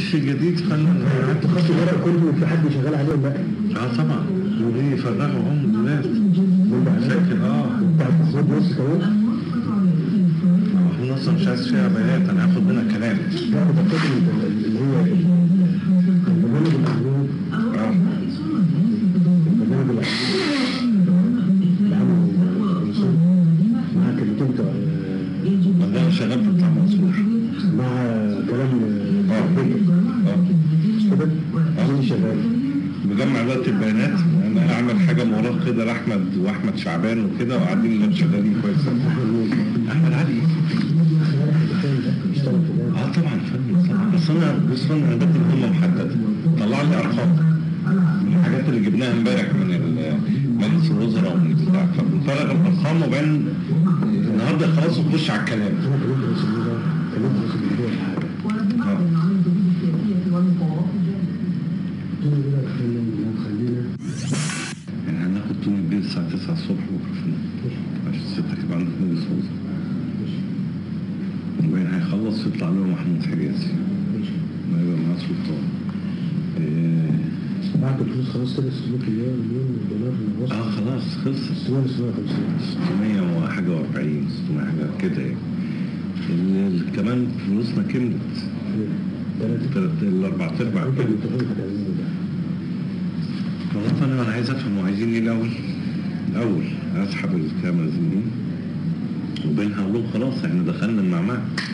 فيش جديد فن انت خدت الورق كله في حد شغال عليه ولا لا؟ اه طبعا ودي فرغوا هم الناس فاكر اه انت هتاخد نص كمان؟ احنا اصلا مش عايز فيها بيانات انا هاخد منها كلام لا انا فاكر انت اللي هو البرنامج المحمود اه البرنامج المحمود مع كلمتين ما ده انا شغال في بتاع منصور مع كلام اه اه مش كده؟ مين شغال؟ بجمع دلوقتي البيانات انا هعمل حاجه مراه كده لاحمد واحمد شعبان وكده وقاعدين اللي شغالين كويس احمد مين؟ احمد علي اشتغل في ده اه طبعا فن طبعا بس انا بص انا بدي مهمه محدده طلع لي ارقام من الحاجات اللي جبناها امبارح من ال- مجلس الوزراء ومن البتاع فبنفرغ الارقام وبعدين النهارده خلاص نخش على الكلام انا كلمت رئيس الوزراء كلمت رئيس الجمهوريه في حاجه قلت له كده خلينا خلينا يعني هناخد طول الليل الساعه 9 الصبح بكره في عشان 6 يبقى عندك مجلس وزراء وبعدين هيخلص يطلع له محمود حجازي ما يبقى معاه سلطان إيه، بعت الفلوس خلاص كده 600 مليون مليون دولار من وصل اه خلاص خلصت 600 650 600 وحاجة و40 600 حاجة كده يعني ال- ال- كمان فلوسنا كملت ثلاثة تلات- الأربع أرباع انت كملت اللي تقول هتعمله ده والله أنا أنا عايز أفهم هو عايزين إيه الأول الأول أسحب الكاميرا دي وبينها أقول لهم خلاص إحنا دخلنا المعمعة